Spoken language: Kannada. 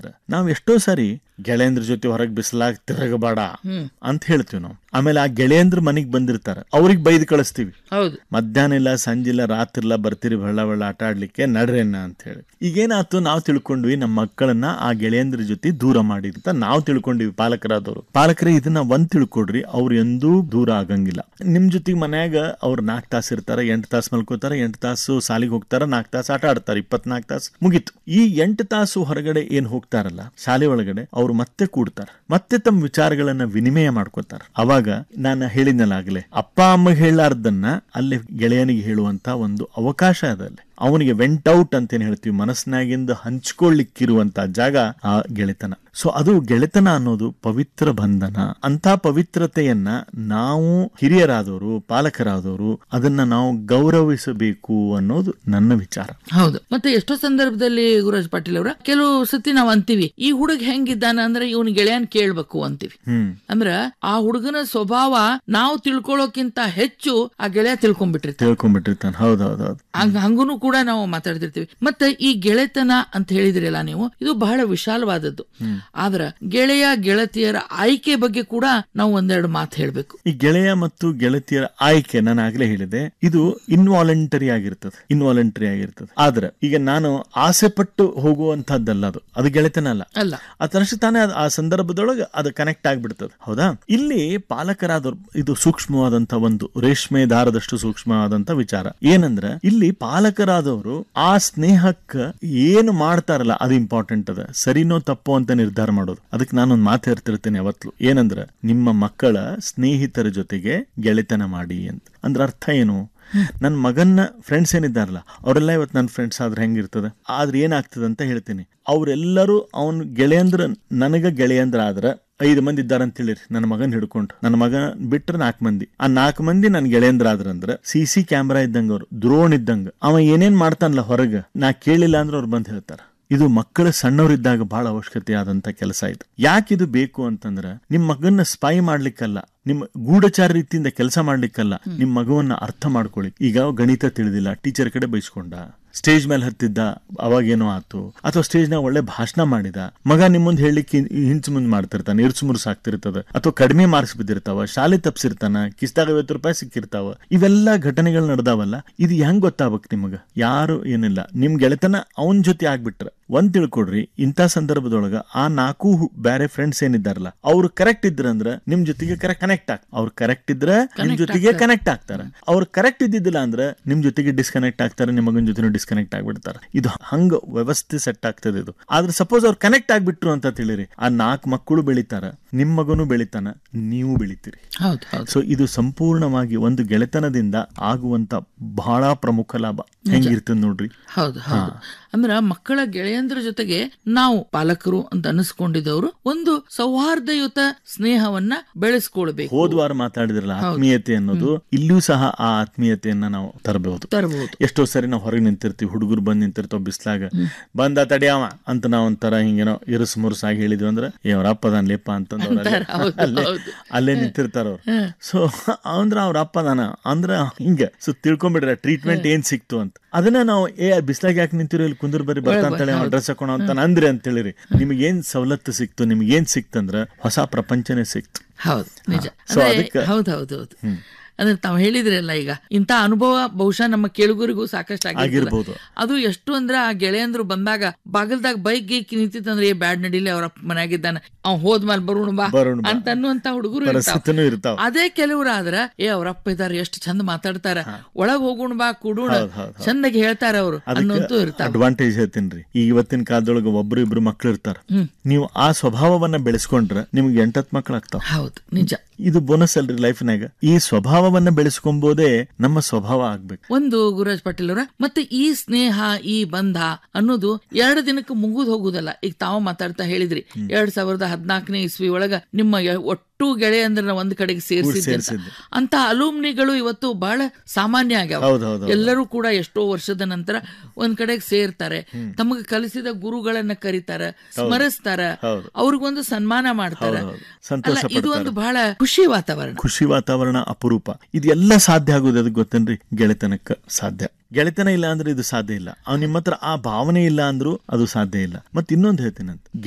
ನಾವ್ ಎಷ್ಟೋ ಸಾರಿ ಗೆಳೆಯಂದ್ರ ಜೊತೆ ಹೊರಗ್ ಬಿಸಿಲಾಗ ತಿರುಗಬೇಡ ಅಂತ ಹೇಳ್ತೀವಿ ನಾವು ಆಮೇಲೆ ಆ ಗೆಳೆಯಂದ್ರ ಮನಿಗ್ ಬಂದಿರ್ತಾರ ಅವ್ರಿಗೆ ಬೈದ್ ಕಳಿಸ್ತೀವಿ ಹೌದು ಮಧ್ಯಾಹ್ನ ಇಲ್ಲ ಸಂಜೆ ಇಲ್ಲ ರಾತ್ರಿ ಇಲ್ಲ ಬರ್ತೀರಿ ಬೆಳ್ಳ ಬೆಳ್ಳ ಆಟ ಆಡ್ಲಿಕ್ಕೆ ನಡ್ರೆನ್ನ ಅಂತ ಹೇಳಿ ಈಗೇನಾಯ್ತು ನಾವು ತಿಳ್ಕೊಂಡ್ವಿ ನಮ್ಮ ಮಕ್ಕಳನ್ನ ಆ ಗೆಳೆಯಂದ್ರ ಜೊತೆ ದೂರ ಮಾಡಿ ಅಂತ ನಾವು ತಿಳ್ಕೊಂಡಿವಿ ಪಾಲಕರಾದವರು ಪಾಲಕರೇ ಇದನ್ನ ಒಂದ್ ತಿಳ್ಕೊಡ್ರಿ ಅವ್ರು ಎಂದೂ ದೂರ ಆಗಂಗಿಲ್ಲ ನಿಮ್ ಜೊತೆಗೆ ಮನ್ಯಾಗ ಅವ್ರು ನಾಲ್ಕು ತಾಸು ಇರ್ತಾರ ಎಂಟು ತಾಸು ಮಲ್ಕೋತಾರ ಎಂಟು ತಾಸು ಸಾಲಿಗೆ ಹೋಗ್ತಾರ ನಾಲ್ಕು ತಾಸು ಆಟ ಆಡ್ತಾರ ಇಪ್ಪತ್ನಾಲ್ಕು ತಾಸು ಮುಗೀತು ಈ ಎಂಟು ತಾಸು ಹೊರಗಡೆ ಏನ್ ಹೋಗ್ತಾರಲ್ಲ ಶಾಲೆ ಒಳಗಡೆ ಅವ್ರು ಮತ್ತೆ ಕೂಡ್ತಾರ ಮತ್ತೆ ತಮ್ಮ ವಿಚಾರಗಳನ್ನ ವಿನಿಮಯ ಮಾಡ್ಕೋತಾರ ಅವಾಗ ನಾನು ಹೇಳಿದ್ನಲ್ಲ ಆಗ್ಲೇ ಅಪ್ಪ ಅಮ್ಮ ಹೇಳಾರ್ದನ್ನ ಅಲ್ಲಿ ಗೆಳೆಯನಿಗೆ ಹೇಳುವಂತ ಒಂದು ಅವಕಾಶ ಅದ ಅಲ್ಲಿ ಅವನಿಗೆ ವೆಂಟ್ ಔಟ್ ಅಂತೇನ್ ಹೇಳ್ತೀವಿ ಮನಸ್ಸಿನಾಗಿಂದ ಹಂಚ್ಕೊಳ್ಳಿಕ್ಕಿರುವಂತ ಜಾಗ ಆ ಗೆಳೆತನ ಸೊ ಅದು ಗೆಳೆತನ ಅನ್ನೋದು ಪವಿತ್ರ ಬಂಧನ ಅಂತ ಪವಿತ್ರತೆಯನ್ನ ನಾವು ಹಿರಿಯರಾದವರು ಪಾಲಕರಾದವರು ಅದನ್ನ ನಾವು ಗೌರವಿಸಬೇಕು ಅನ್ನೋದು ನನ್ನ ವಿಚಾರ ಹೌದು ಮತ್ತೆ ಎಷ್ಟೋ ಸಂದರ್ಭದಲ್ಲಿ ಗುರುರಾಜ್ ಪಾಟೀಲ್ ಅವರ ಕೆಲವು ಸತಿ ನಾವ್ ಅಂತೀವಿ ಈ ಹುಡುಗ ಹೆಂಗಿದ್ದಾನ ಅಂದ್ರೆ ಇವನ್ ಗೆಳೆಯನ್ ಕೇಳ್ಬೇಕು ಅಂತೀವಿ ಹ್ಮ್ ಅಂದ್ರ ಆ ಹುಡುಗನ ಸ್ವಭಾವ ನಾವು ತಿಳ್ಕೊಳ್ಳೋಕ್ಕಿಂತ ಹೆಚ್ಚು ಆ ಗೆಳೆಯ ತಿಳ್ಕೊಂಡ್ಬಿಟ್ಟಿರ್ತಾನೆ ತಿಳ್ಕೊಂಡ್ಬಿಟ್ಟಿರ್ತಾನೆ ಹೌದೌದೌದು ಹಂಗ ಹಂಗೂನು ಕೂಡ ನಾವು ಮಾತಾಡ್ತಿರ್ತೀವಿ ಮತ್ತೆ ಈ ಗೆಳೆತನ ಅಂತ ಹೇಳಿದ್ರಲ್ಲ ನೀವು ಇದು ಬಹಳ ವಿಶಾಲವಾದದ್ದು ಆದ್ರ ಗೆಳೆಯ ಗೆಳತಿಯರ ಆಯ್ಕೆ ಬಗ್ಗೆ ಕೂಡ ನಾವು ಒಂದೆರಡು ಮಾತು ಹೇಳ್ಬೇಕು ಈ ಗೆಳೆಯ ಮತ್ತು ಗೆಳತಿಯರ ಆಯ್ಕೆ ನಾನು ಆಗ್ಲೇ ಹೇಳಿದೆ ಇದು ಇನ್ವಾಲಂಟರಿ ಆಗಿರ್ತದೆ ಇನ್ವಾಲಂಟರಿ ಆಗಿರ್ತದೆ ಆದ್ರೆ ಈಗ ನಾನು ಆಸೆ ಪಟ್ಟು ಹೋಗುವಂತಹದ್ದಲ್ಲ ಅದು ಅದು ಗೆಳೆತನ ಅಲ್ಲ ಅಲ್ಲ ಆ ತಕ್ಷಣ ತಾನೇ ಅದ್- ಆ ಸಂದರ್ಭದೊಳಗೆ ಅದು ಕನೆಕ್ಟ್ ಆಗ್ಬಿಡ್ತದೆ ಹೌದಾ ಇಲ್ಲಿ ಪಾಲಕರಾದವ್ರು ಇದು ಸೂಕ್ಷ್ಮವಾದಂತ ಒಂದು ರೇಷ್ಮೆ ದಾರದಷ್ಟು ಸೂಕ್ಷ್ಮವಾದಂತ ವಿಚಾರ ಏನಂದ್ರೆ ಇಲ್ಲಿ ಪಾಲಕರಾದವರು ಆ ಸ್ನೇಹಕ್ಕ ಏನು ಮಾಡ್ತಾರಲ್ಲ ಅದು ಇಂಪಾರ್ಟೆಂಟ್ ಅದ ಸರಿನೋ ತಪ್ಪೋ ಅಂತ ನಿರ್ಧಾರ ಮಾಡೋದು ಅದಕ್ಕೆ ನಾನೊಂದು ಮಾತು ಹೇಳ್ತಿರ್ತೇನೆ ಯಾವತ್ತು ಏನಂದ್ರೆ ನಿಮ್ಮ ಮಕ್ಕಳ ಸ್ನೇಹಿತರ ಜೊತೆಗೆ ಗೆಳೆತನ ಮಾಡಿ ಅಂತ ಅಂದ್ರೆ ಅರ್ಥ ಏನು ನನ್ನ ಮಗನ್ನ ಫ್ರೆಂಡ್ಸ್ ಏನಿದ್ದಾರಲ್ಲ ಅವರೆಲ್ಲ ಇವತ್ತು ನನ್ನ ಫ್ರೆಂಡ್ಸ್ ಆದ್ರೆ ಹೆಂಗಿರ್ತದೆ ಆದ್ರೆ ಏನಾಗ್ತದೆ ಅಂತ ಹೇಳ್ತೀನಿ ಅವರೆಲ್ಲರೂ ಅವನ್ ಗೆಳೆಯಂದ್ರ ನನಗ ಗೆಳೆಯಂದ್ರ ಆದ್ರೆ ಐದು ಮಂದಿ ಇದ್ದಾರೆ ಅಂತ ಹೇಳಿರಿ ನನ್ನ ಮಗನ್ ಹಿಡ್ಕೊಂಡು ನನ್ನ ಮಗ ಬಿಟ್ರೆ ನಾಲ್ಕು ಮಂದಿ ಆ ನಾಲ್ಕು ಮಂದಿ ನನ್ ಗೆಳೆಯಂದ್ರ ಆದ್ರಂದ್ರ ಸಿ ಸಿ ಕ್ಯಾಮ್ರಾ ಇದ್ದಂಗ ಅವ್ರು ದ್ರೋಣ್ ಇದ್ದಂಗ ಅವ ಏನೇನ್ ಮಾಡ್ತಾನಲ್ಲ ಹೊರಗ ನಾ ಕೇಳಿಲ್ಲ ಅಂದ್ರೆ ಅವ್ರು ಬಂದ್ ಹೇಳ್ತಾರ ಇದು ಮಕ್ಕಳ ಸಣ್ಣವರಿದ್ದಾಗ ಬಹಳ ಅವಶ್ಯಕತೆ ಆದಂತ ಕೆಲಸ ಇದು ಯಾಕೆ ಇದು ಬೇಕು ಅಂತಂದ್ರ ನಿಮ್ ಮಗನ್ನ ಸ್ಪೈ ಮಾಡ್ಲಿಕ್ಕಲ್ಲ ನಿಮ್ಮ ಗೂಢಚಾರ ರೀತಿಯಿಂದ ಕೆಲಸ ಮಾಡ್ಲಿಕ್ಕಲ್ಲ ನಿಮ್ ಮಗುವನ್ನ ಅರ್ಥ ಮಾಡ್ಕೊಳ್ಳಿ ಈಗ ಗಣಿತ ತಿಳಿದಿಲ್ಲ ಟೀಚರ್ ಕಡೆ ಬೈಸ್ಕೊಂಡ ಸ್ಟೇಜ್ ಮೇಲೆ ಹತ್ತಿದ್ದ ಅವಾಗೇನೋ ಆತು ಅಥವಾ ಸ್ಟೇಜ್ ನಾಗ ಒಳ್ಳೆ ಭಾಷಣ ಮಾಡಿದ ಮಗ ನಿಮ್ ಮುಂದೆ ಹೇಳಲಿಕ್ಕೆ ಹಿಂಚ್ ಮುಂದ್ ಮಾಡ್ತಿರ್ತಾನೆ ಇರ್ಚು ಮುರ್ಸ್ ಆಗ್ತಿರ್ತದ ಅಥವಾ ಕಡಿಮೆ ಮಾರ್ಕ್ಸ್ ಬಿದ್ದಿರ್ತಾವ ಶಾಲೆ ತಪ್ಸಿರ್ತಾನ ಕಿಸ್ದಾಗ ಐವತ್ತು ರೂಪಾಯಿ ಸಿಕ್ಕಿರ್ತಾವ ಇವೆಲ್ಲ ಘಟನೆಗಳು ನಡೆದಾವಲ್ಲ ಇದು ಹೆಂಗ್ ಗೊತ್ತಾಗ್ಬೇಕು ನಿಮಗ ಯಾರು ಏನಿಲ್ಲ ನಿಮ್ ಗೆಳೆತನ ಅವನ್ ಜೊತೆ ಆಗ್ಬಿಟ್ರ ಒಂದ್ ತಿಳ್ಕೊಡ್ರಿ ಇಂಥ ಸಂದರ್ಭದೊಳಗ ಆ ನಾಲ್ಕು ಹು- ಬೇರೆ ಫ್ರೆಂಡ್ಸ್ ಏನಿದ್ದಾರಲ್ಲ ಅವ್ರು ಕರೆಕ್ಟ್ ಇದ್ರಂದ್ರ ನಿಮ್ ಜೊತೆಗೆ ಕರೆಕ್ಟ್ ಕನೆಕ್ಟ್ ಆಗ್ ಅವ್ರು ಕರೆಕ್ಟ್ ಇದ್ರ ನಿಮ್ ಜೊತೆಗೆ ಕನೆಕ್ಟ್ ಆಗ್ತಾರ ಅವ್ರು ಕರೆಕ್ಟ್ ಇದ್ದಿದ್ದಿಲ್ಲ ಅಂದ್ರೆ ನಿಮ್ ಜೊತೆಗೆ ಡಿಸ್ಕನೆಕ್ಟ್ ಆಗ್ತಾರೆ ನಿಮ್ಮ ಮಗನ ಜೊತೆ ಡಿಸ್ಕನೆಕ್ಟ್ ಆಗ್ಬಿಡ್ತಾರೆ ಇದು ಹಂಗ ವ್ಯವಸ್ಥೆ ಸೆಟ್ ಆಗ್ತದೆ ಇದು ಆದ್ರೆ ಸಪೋಸ್ ಅವ್ರು ಕನೆಕ್ಟ್ ಆಗ್ಬಿಟ್ರು ಅಂತ ತಿಳಿರಿ ಆ ನಾಲ್ಕು ಮಕ್ಕಳು ಬೆಳಿತಾರ ನಿಮ್ ಮಗನು ಬೆಳಿತಾನ ನೀವು ಬೆಳಿತೀರಿ ಹೌದು ಹೌದು ಸೊ ಇದು ಸಂಪೂರ್ಣವಾಗಿ ಒಂದು ಗೆಳೆತನದಿಂದ ಆಗುವಂತ ಬಹಳ ಪ್ರಮುಖ ಲಾಭ ಹೆಂಗಿರ್ತದೆ ನೋಡ್ರಿ ಹೌದು ಹೌದು ಅಂದ್ರ ಮಕ್ಕಳ ಗೆಳೆಯಂದ್ರ ಜೊತೆಗೆ ನಾವು ಪಾಲಕರು ಅಂತ ಅನಿಸ್ಕೊಂಡಿದ್ದವರು ಒಂದು ಸೌಹಾರ್ದಯುತ ಸ್ನೇಹವನ್ನ ಬೆಳೆಸ್ಕೊಳ್ಬೇಕು ಹೋದ ವಾರ ಮಾತಾಡಿದ್ರಲ್ಲ ಆತ್ಮೀಯತೆ ಅನ್ನೋದು ಇಲ್ಲಿಯೂ ಸಹ ಆ ಆತ್ಮೀಯತೆಯನ್ನ ನಾವು ತರಬಹುದು ತರಬಹುದು ಎಷ್ಟೋ ಸರಿ ನಾವು ಹೊರಗೆ ನಿಂತಿರ್ತೀವಿ ಹುಡುಗರು ಬಂದ್ ನಿಂತಿರ್ತಾವ ಬಿಸ್ಲಾಗ ಬಂದ ತಡಿಯವ ಅಂತ ನಾವ್ ಒಂಥರ ಹಿಂಗೇನೋ ಇರುಸ್ ಮುರುಸ್ ಆಗಿ ಹೇಳಿದ್ವಿ ಅಂದ್ರೆ ಏ ಅವ್ರ ಅಪ್ಪ ಅದಾನ ಲೇಪ ಅಂತಂದ್ ಅವ್ರು ಅಲ್ಲೇ- ಹೌದು, ಅಲ್ಲೇ ಹೌದು. ಅಲ್ಲೇ ನಿಂತಿರ್ತಾರ ಅವ್ರು ಸೊ ಅಂದ್ರ ಅವ್ರ ಅಪ್ಪ ಅದಾನ ಅಂದ್ರ ಹಿಂಗ ಸೊ ತಿಳ್ಕೊಂಬಿಡ್ರ ಟ್ರೀಟ್ಮೆಂಟ್ ಏನ್ ಸಿಕ್ತು ಅಂತ ಅದನ್ನ ನಾವು ಏ ಬಿಸ್ಲಾಗ ಯಾಕೆ ನಿಂತಿರೋ ಇಲ್ಲಿ ಕುಂದ್ರ ಬರ್ರಿ ಬರ್ತಾಂತೇಳಿ ಅಡ್ರೆಸ್ ಹಾಕೋಣ ಅಂತ ಅಂದ್ರಿ ಅಂತ ಹೇಳಿರಿ ನಿಮ್ಗೆ ಏನ್ ಸವಲತ್ತು ಸಿಕ್ತು ನಿಮ್ಗೆ ಏನ್ ಸಿಕ್ತಂದ್ರ ಹೊಸ ಪ್ರಪಂಚನೇ ಸಿಕ್ತು ಹೌದು ನಿಜ So ಅಂದ್ರೆ ಅದಕ್ಕೆ- ಹೌದು ಹೌದು ಹೌದು ಅಂದ್ರೆ ತಾವು ಹೇಳಿದ್ರಲ್ಲ ಈಗ ಇಂಥ ಅನುಭವ ಬಹುಶಃ ನಮ್ಮ ಕೆಳಗುರಿಗೂ ಸಾಕಷ್ಟು ಆಗಿರ್ಬೋದು ಆಗಿರ್ಬೋದು. ಅದು ಎಷ್ಟು ಅಂದ್ರೆ ಆ ಗೆಳೆಯಂದ್ರು ಬಂದಾಗ ಬಾಗಲ್ದಾಗ ಬೈಕ್ ಗೀಕ್ ನಿಂತಿತ್ತಂದ್ರೆ ಏ ಬ್ಯಾಡ್ ನಡಿಲಿ ಅವ್ರ ಮನ್ಯಾಗಿದ್ದಾನ ಅವ್ ಹೋದ್ಮೇಲೆ ಬರೋಣ ಬಾ ಬರೋಣ ಬಾ. ಅಂತ ಅನ್ನುವಂತ ಹುಡುಗರು ಇರ್ತಾವ ಪರಿಸ್ಥಿತಿನೂ ಇರ್ತಾವ ಅದೇ ಕೆಲವ್ರು ಆದ್ರ ಏ ಅವ್ರಪ್ಪ ಇದಾರ ಎಷ್ಟು ಚಂದ ಮಾತಾಡ್ತಾರ ಒಳಗ್ ಹೋಗೋಣ ಬಾ ಕುಡೋಣ ಹೌದ್ ಹೌದ್ ಹೌದ್. ಚಂದಾಗಿ ಹೇಳ್ತಾರ ಅವ್ರು ಅನ್ನೋಂತೂ ಇರ್ತಾವ ಅಡ್ವಾಂಟೇಜ್ ಹೇಳ್ತೀನಿ ಈ ಇವತ್ತಿನ ಕಾಲದೊಳಗೆ ಒಬ್ರು ಇಬ್ರು ಮಕ್ಳು ಇರ್ತಾರ ನೀವು ಆ ಸ್ವಭಾವವನ್ನ ಬೆಳೆಸ್ಕೊಂಡ್ರೆ ನಿಮ್ಗೆ ಎಂಟತ್ ಮಕ್ಳು ಆಗ್ತಾವ ಹೌದು ನಿಜ ಇದು ಬೋನಸ್ ಅಲ್ರಿ ಲೈಫ್ನಾಗ ಈ ಸ್ವಭಾವವನ್ನ ಬೆಳೆಸ್ಕೊಂಬೋದೇ ನಮ್ಮ ಸ್ವಭಾವ ಆಗ್ಬೇಕು ಒಂದು ಗುರುರಾಜ್ ಪಾಟೀಲ್ ಅವರ ಮತ್ತೆ ಈ ಸ್ನೇಹ ಈ ಬಂಧ ಅನ್ನೋದು ಎರಡು ದಿನಕ್ಕೆ ಮುಗಿದು ಹೋಗುದಲ್ಲ ಈಗ ತಾವು ಮಾತಾಡ್ತಾ ಹೇಳಿದ್ರಿ ಎರಡ್ ಸಾವಿರದ ಹದಿನಾಲ್ಕನೇ ಇಸ್ವಿ ಒಳಗ ನಿಮ್ಮ ಯ- ಒಟ್ಟು ಗೆಳೆಯಂದ್ರನ್ನ ಒಂದ್ ಕಡೆಗೆ ಸೇರಿಸಿದ್ದೆ ಸೇರ್ಸಿದ್ದು. ಅಂತ ಅಲೂಮ್ನಿಗಳು ಇವತ್ತು ಬಹಳ ಸಾಮಾನ್ಯ ಆಗ್ಯಾವ ಹೌದ್ ಹೌದ್ ಹೌದ್. ಎಲ್ಲರೂ ಕೂಡ ಎಷ್ಟೋ ವರ್ಷದ ನಂತರ ಒಂದ್ ಕಡೆಗೆ ಸೇರ್ತಾರೆ ತಮಗೆ ಕಲಿಸಿದ ಗುರುಗಳನ್ನ ಕರೀತಾರ ಸ್ಮರಿಸ್ತಾರ ಹೌದು. ಅವ್ರಿಗೊಂದು ಸನ್ಮಾನ ಮಾಡ್ತಾರ ಹೌದ್ ಹೌದ್. ಸಂತೋಷ ಅಲ್ಲ, ಇದು ಒಂದು ಬಹಳ ಖುಷಿ ವಾತಾವರಣ ಖುಷಿ ವಾತಾವರಣ ಅಪರೂಪ ಇದೆಲ್ಲ ಸಾಧ್ಯ ಆಗೋದು ಅದಕ್ಕೆ ಗೊತ್ತೇನ್ರಿ ಗೆಳೆತನಕ್ಕ ಸಾಧ್ಯ ಗೆಳೆತನ ಇಲ್ಲ ಅಂದ್ರೆ ಇದು ಸಾಧ್ಯ ಇಲ್ಲ ಅವ್ ನಿಮ್ಮ ಹತ್ರ ಆ ಭಾವನೆ ಇಲ್ಲ ಅಂದ್ರೂ ಅದು ಸಾಧ್ಯ ಇಲ್ಲ ಮತ್ ಇನ್ನೊಂದು ಹೇಳ್ತೀನಿ ಅಂತ